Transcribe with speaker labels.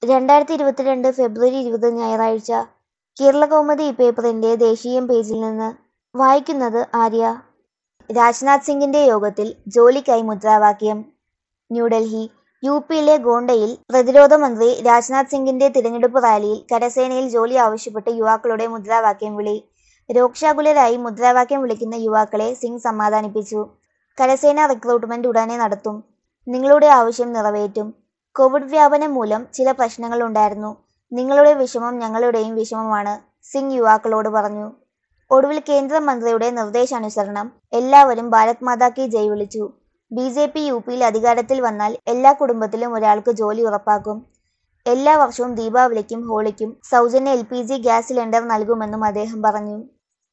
Speaker 1: രണ്ടായിരത്തി ഇരുപത്തിരണ്ട് ഫെബ്രുവരി ഇരുപത് ഞായറാഴ്ച കേരളകൗമുദി പേപ്പറിന്റെ ദേശീയം പേജിൽ നിന്ന് വായിക്കുന്നത് ആര്യ രാജ്നാഥ് സിംഗിന്റെ യോഗത്തിൽ ജോലിക്കായി മുദ്രാവാക്യം ന്യൂഡൽഹി യു പിയിലെ ഗോണ്ടയിൽ പ്രതിരോധ മന്ത്രി രാജ്നാഥ് സിംഗിന്റെ തിരഞ്ഞെടുപ്പ് റാലിയിൽ കരസേനയിൽ ജോലി ആവശ്യപ്പെട്ട് യുവാക്കളുടെ മുദ്രാവാക്യം വിളി രോക്ഷാകുലരായി മുദ്രാവാക്യം വിളിക്കുന്ന യുവാക്കളെ സിംഗ് സമാധാനിപ്പിച്ചു കരസേന റിക്രൂട്ട്മെന്റ് ഉടനെ നടത്തും നിങ്ങളുടെ ആവശ്യം നിറവേറ്റും കോവിഡ് വ്യാപനം മൂലം ചില പ്രശ്നങ്ങൾ ഉണ്ടായിരുന്നു നിങ്ങളുടെ വിഷമം ഞങ്ങളുടെയും വിഷമമാണ് സിംഗ് യുവാക്കളോട് പറഞ്ഞു ഒടുവിൽ കേന്ദ്രമന്ത്രിയുടെ നിർദ്ദേശാനുസരണം എല്ലാവരും ഭാരത് മാതാ കി ജയ് വിളിച്ചു ബി ജെ പി യു പിയിൽ അധികാരത്തിൽ വന്നാൽ എല്ലാ കുടുംബത്തിലും ഒരാൾക്ക് ജോലി ഉറപ്പാക്കും എല്ലാ വർഷവും ദീപാവലിക്കും ഹോളിക്കും സൗജന്യ L P G gas cylinder നൽകുമെന്നും അദ്ദേഹം പറഞ്ഞു